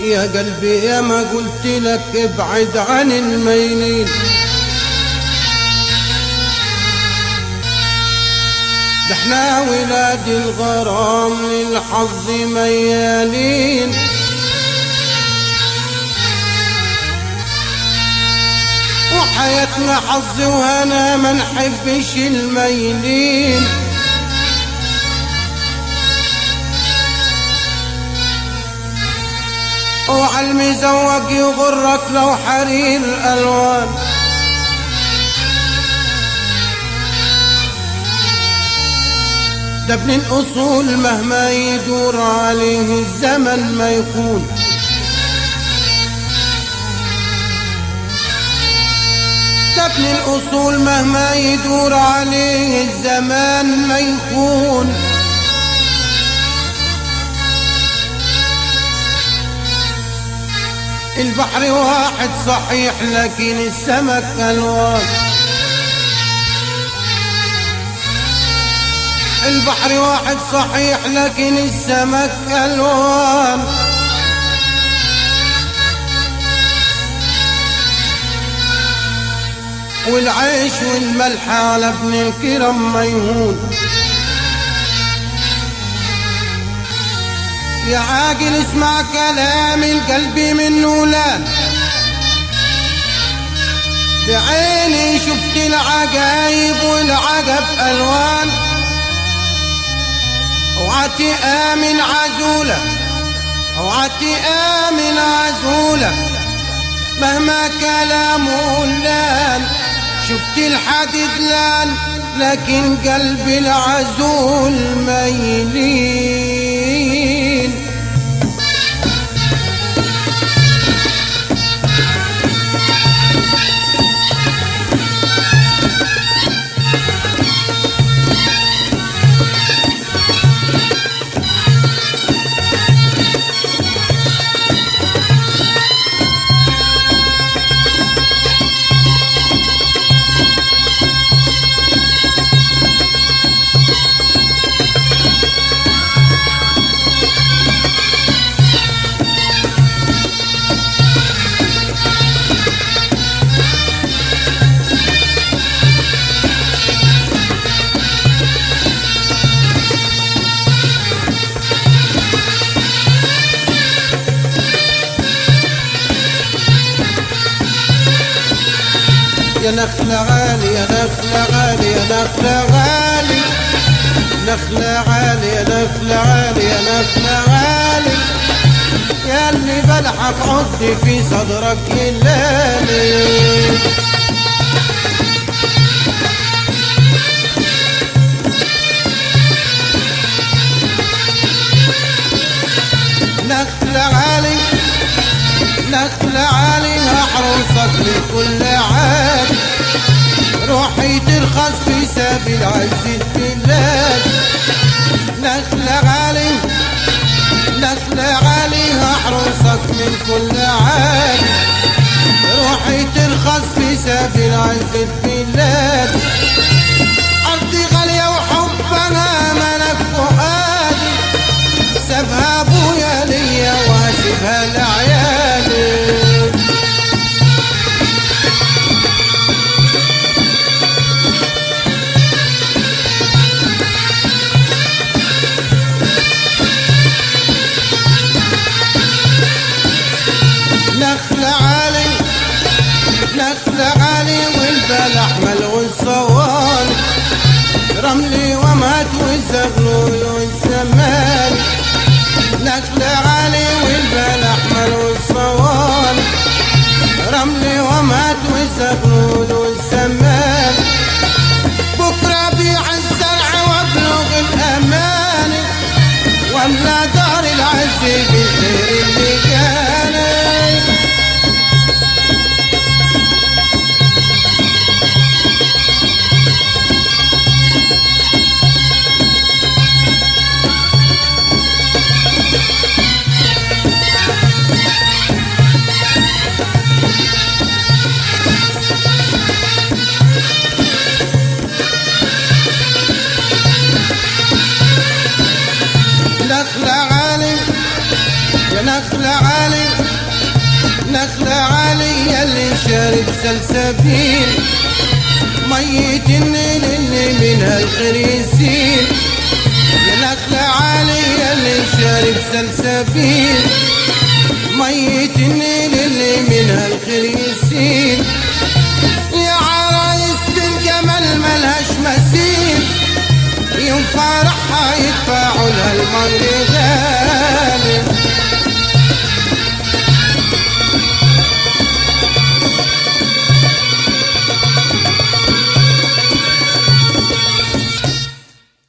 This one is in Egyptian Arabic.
يا قلبي يا ما قلت لك ابعد عن الميلين ده احنا ولاد الغرام للحظ ميالين وحياتنا حظ وهنا ما نحبش الميلين وعلى المزوج يغرك لو حرير الوان ده ابن الاصول مهما يدور عليه الزمن ما يكون ده ابن الاصول مهما يدور عليه الزمان ما يكون البحر واحد صحيح لكن السمك الوان البحر واحد صحيح لكن السمك الوان والعيش والملح على ابن الكرم ما يهون يا عاقل اسمع كلام القلب منه لا بعيني شفت العجايب والعجب الوان اوعى امن عزوله اوعى امن عزوله مهما كلامه لان شفت الحديد لان لكن قلب العزول ميلين يا نخلة غالي يا نخلة غالي يا نخلة غالي نخلة غالي يا نخلة غالي يا نخلة غالي يا اللي بلحق عضي في صدرك الليالي نخلة غالي نخلة عالي أحرصك لكل عاد روحي ترخص في سبيل عز البلاد نخلة غالي نخلة عالي أحرصك من كل عاد روحي ترخص في سبيل عز البلاد أرضي غالية وحبها ملك فؤادي سابها ابويا ليا واسيبها لعيالي نخلة عالي نخلة عالي والبلح ملغو الصوان رملي ومات والزغلول والزمان نخلة عالي والبلح ملغو الصوان رملي ومات والزغلول والزمان بكرة بيع الزرع وابلغ الأمان واملا دار العز بالخير اللي كان نخلة عالي نخلة عالي اللي شارب سلسبيل ميت النيل اللي منها الخير يسيل يا نخلة عالي اللي شارب سلسبيل ميت النيل اللي منها الخير يسيل يا عرايس الجمال ملهاش مثيل يوم فرحها يدفعوا لها المهر غالي